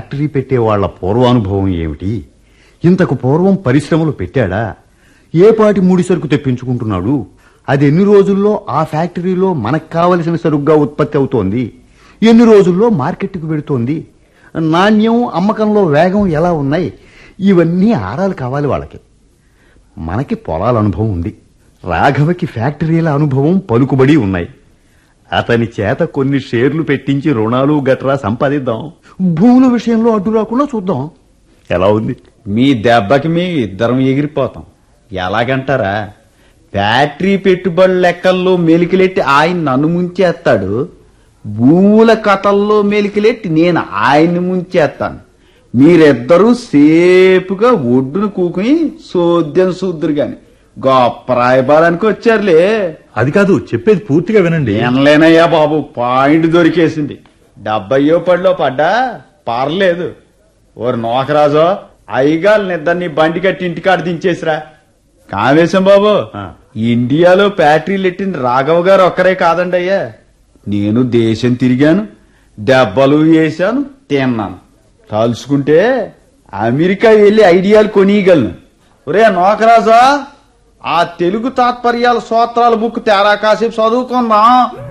Factory పెట్టే వాళ్ళ పూర్వానుభవం ఏమిటి ఇంతకు పూర్వం పరిశ్రమలు పెట్టాడా ఏ పాటి ముడి సరుకు తెప్పించుకుంటున్నాడు అది ఎన్ని రోజుల్లో ఆ ఫ్యాక్టరీలో మనకు కావలసిన సరుగ్గా ఉత్పత్తి అవుతోంది ఎన్ని రోజుల్లో మార్కెట్కు పెడుతోంది నాణ్యం అమ్మకంలో వేగం ఎలా ఉన్నాయి ఇవన్నీ ఆరాలు కావాలి వాళ్ళకి మనకి పొలాల అనుభవం ఉంది రాఘవకి ఫ్యాక్టరీల అనుభవం పలుకుబడి ఉన్నాయి అతని చేత కొన్ని షేర్లు పెట్టించి రుణాలు గట్రా సంపాదిద్దాం భూముల విషయంలో అడ్డు రాకుండా చూద్దాం ఎలా ఉంది మీ దెబ్బకి మీ ఇద్దరం ఎగిరిపోతాం ఎలాగంటారా ఫ్యాక్టరీ పెట్టుబడి లెక్కల్లో మెలికిలెట్టి ఆయన నన్ను ముంచేస్తాడు భూముల కథల్లో మెలికిలెట్టి నేను ఆయన్ని ముంచేస్తాను మీరిద్దరూ సేపుగా ఒడ్డును కూకుని సోద్యం సూద్దురు గాని గొప్ప రాయబారానికి వచ్చారులే అది కాదు చెప్పేది పూర్తిగా వినండి వినలేనయ్యా బాబు పాయింట్ దొరికేసింది డెబ్బయో పడిలో పడ్డా పర్లేదు ఓరు నోకరాజో అయ్యగారు నిద్దరిని బండి కట్టి ఇంటికాడ దించేసిరా కామేశం బాబు ఆ. ఇండియాలో ఫ్యాక్టరీలు ఎట్టిన రాఘవ గారు ఒక్కరే కాదండి అయ్యా నేను దేశం తిరిగాను దెబ్బలు వేశాను తిన్నాను తలుచుకుంటే అమెరికా వెళ్లి ఐడియాలు కొనియగలను ఒరే నోకరాజా ఆ తెలుగు తాత్పర్యాల సూత్రాల బుక్ తేరా కాసేపు చదువుకుందాం